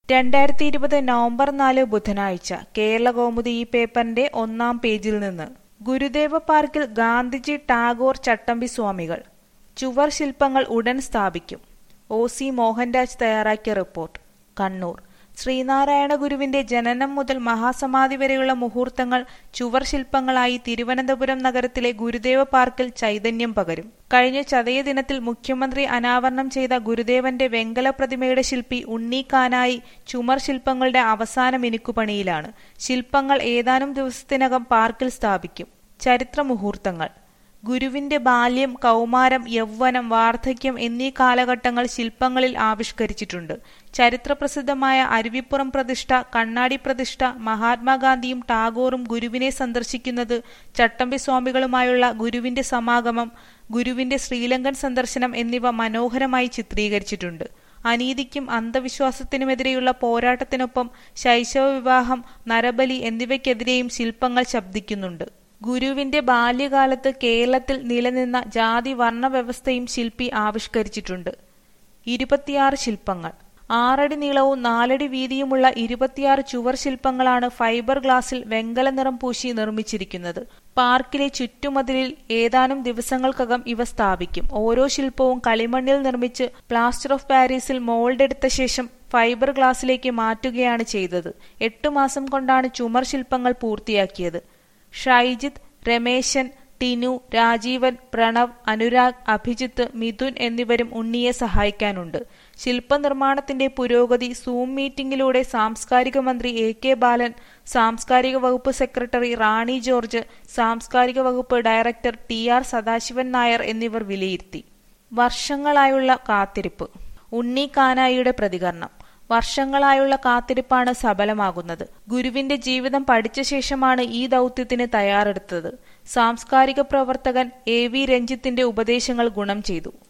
രണ്ടായിരത്തി ഇരുപത് നവംബർ നാല് ബുധനാഴ്ച കേരളകൗമുദി ഈ പേപ്പറിന്റെ ഒന്നാം പേജിൽ നിന്ന് ഗുരുദേവ പാർക്കിൽ ഗാന്ധിജി ടാഗോർ ചട്ടമ്പി സ്വാമികൾ ചുവർ ശില്പങ്ങൾ ഉടൻ സ്ഥാപിക്കും ഒ സി മോഹൻരാജ് തയ്യാറാക്കിയ റിപ്പോർട്ട് കണ്ണൂർ ശ്രീനാരായണ ഗുരുവിന്റെ ജനനം മുതൽ മഹാസമാധി വരെയുള്ള മുഹൂർത്തങ്ങൾ ചുവർ ശില്പങ്ങളായി തിരുവനന്തപുരം നഗരത്തിലെ ഗുരുദേവ പാർക്കിൽ ചൈതന്യം പകരും കഴിഞ്ഞ ചതയ ദിനത്തിൽ മുഖ്യമന്ത്രി അനാവരണം ചെയ്ത ഗുരുദേവന്റെ വെങ്കല പ്രതിമയുടെ ശില്പി ഉണ്ണീക്കാനായി ചുമർ ശില്പങ്ങളുടെ അവസാന മിനുക്കുപണിയിലാണ് ശില്പങ്ങൾ ഏതാനും ദിവസത്തിനകം പാർക്കിൽ സ്ഥാപിക്കും ചരിത്ര മുഹൂർത്തങ്ങൾ ഗുരുവിന്റെ ബാല്യം കൗമാരം യൗവനം വാർദ്ധക്യം എന്നീ കാലഘട്ടങ്ങൾ ശില്പങ്ങളിൽ ആവിഷ്കരിച്ചിട്ടുണ്ട് ചരിത്രപ്രസിദ്ധമായ അരുവിപ്പുറം പ്രതിഷ്ഠ കണ്ണാടി പ്രതിഷ്ഠ മഹാത്മാഗാന്ധിയും ടാഗോറും ഗുരുവിനെ സന്ദർശിക്കുന്നത് ചട്ടമ്പി സ്വാമികളുമായുള്ള ഗുരുവിന്റെ സമാഗമം ഗുരുവിന്റെ ശ്രീലങ്കൻ സന്ദർശനം എന്നിവ മനോഹരമായി ചിത്രീകരിച്ചിട്ടുണ്ട് അനീതിക്കും അന്ധവിശ്വാസത്തിനുമെതിരെയുള്ള പോരാട്ടത്തിനൊപ്പം ശൈശവ വിവാഹം നരബലി എന്നിവയ്ക്കെതിരെയും ശില്പങ്ങൾ ശബ്ദിക്കുന്നുണ്ട് ഗുരുവിന്റെ ബാല്യകാലത്ത് കേരളത്തിൽ നിലനിന്ന ജാതി വർണ്ണ വ്യവസ്ഥയും ശില്പി ആവിഷ്കരിച്ചിട്ടുണ്ട് ഇരുപത്തിയാറ് ശില്പങ്ങൾ ആറടി നീളവും നാലടി വീതിയുമുള്ള ഇരുപത്തിയാറ് ചുവർ ശില്പങ്ങളാണ് ഫൈബർ ഗ്ലാസിൽ വെങ്കല നിറം പൂശി നിർമ്മിച്ചിരിക്കുന്നത് പാർക്കിലെ ചുറ്റുമതിലിൽ ഏതാനും ദിവസങ്ങൾക്കകം ഇവ സ്ഥാപിക്കും ഓരോ ശില്പവും കളിമണ്ണിൽ നിർമ്മിച്ച് പ്ലാസ്റ്റർ ഓഫ് പാരീസിൽ മോൾഡ് എടുത്ത ശേഷം ഫൈബർ ഗ്ലാസിലേക്ക് മാറ്റുകയാണ് ചെയ്തത് എട്ടു മാസം കൊണ്ടാണ് ചുമർ ശില്പങ്ങൾ പൂർത്തിയാക്കിയത് ഷൈജിത്ത് രമേശൻ ടിനു രാജീവൻ പ്രണവ് അനുരാഗ് അഭിജിത്ത് മിഥുൻ എന്നിവരും ഉണ്ണിയെ സഹായിക്കാനുണ്ട് ശില്പനിർമ്മാണത്തിന്റെ പുരോഗതി സൂം മീറ്റിംഗിലൂടെ സാംസ്കാരിക മന്ത്രി എ കെ ബാലൻ സാംസ്കാരിക വകുപ്പ് സെക്രട്ടറി റാണി ജോർജ് സാംസ്കാരിക വകുപ്പ് director T R Sadasivan Nair എന്നിവർ വിലയിരുത്തി വർഷങ്ങളായുള്ള കാത്തിരിപ്പ് ഉണ്ണി കാനായിയുടെ പ്രതികരണം വർഷങ്ങളായുള്ള കാത്തിരിപ്പാണ് സഫലമാകുന്നത് ഗുരുവിന്റെ ജീവിതം പഠിച്ച ശേഷമാണ് ഈ ദൗത്യത്തിന് തയ്യാറെടുത്തത് സാംസ്കാരിക പ്രവർത്തകൻ എ വി രഞ്ജിത്തിന്റെ ഉപദേശങ്ങൾ ഗുണം ചെയ്തു